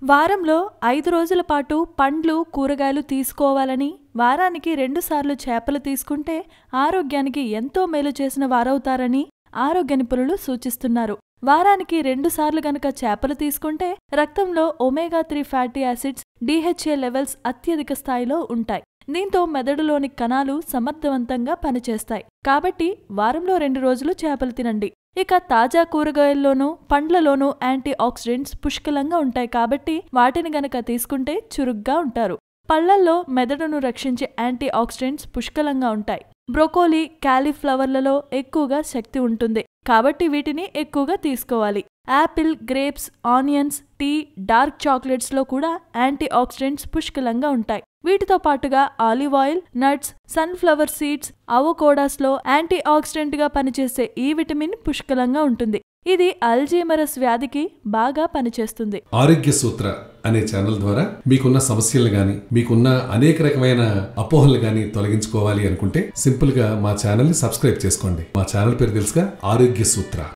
వారంలో ఐదు రోజుల పాటు పండ్లు కూరగాయలు తీసుకోవాలని వారానికి రెండుసార్లు చేపలు తీసుకుంటే ఆరోగ్యానికి ఎంతో మేలు చేసిన వారవుతారని ఆరోగ్య నిపుణులు సూచిస్తున్నారు వారానికి రెండుసార్లు గనక చేపలు తీసుకుంటే రక్తంలో omega three fatty acids DHA levels అత్యధిక స్థాయిలో ఉంటాయి దీంతో మెదడులోని కణాలు సమర్థవంతంగా పనిచేస్తాయి కాబట్టి వారంలో రెండు రోజులు చేపలు తినండి ఇక తాజా కూరగాయల్లోనూ పండ్లలోనూ యాంటీ ఆక్సిడెంట్స్ పుష్కలంగా ఉంటాయి కాబట్టి వాటిని గనక తీసుకుంటే చురుగ్గా ఉంటారు పళ్లల్లో మెదడును రక్షించే యాంటీ ఆక్సిడెంట్స్ పుష్కలంగా ఉంటాయి బ్రోకోలీ క్యాలీఫ్లవర్లలో ఎక్కువగా శక్తి ఉంటుంది కాబట్టి వీటిని ఎక్కువగా తీసుకోవాలి apple grapes onions tea dark chocolates లో కూడా యాంటీ ఆక్సిడెంట్స్ పుష్కలంగా ఉంటాయి వీటితో పాటుగా olive oil nuts sunflower seeds avocados లో యాంటీ ఆక్సిడెంట్ గా పనిచేసే ఈ విటమిన్ పుష్కలంగా ఉంటుంది ఇది అల్జీమరస్ వ్యాధికి బాగా పనిచేస్తుంది ఆరోగ్య సూత్ర అనే ఛానల్ ద్వారా మీకున్న సమస్యలు గాని మీకున్న అనేక రకమైన అపోహలు గాని తొలగించుకోవాలి అనుకుంటే సింపుల్ గా మా ఛానల్ ని సబ్స్క్రైబ్ చేసుకోండి మా ఛానల్ పేరు తెలుసుగా ఆరోగ్య సూత్ర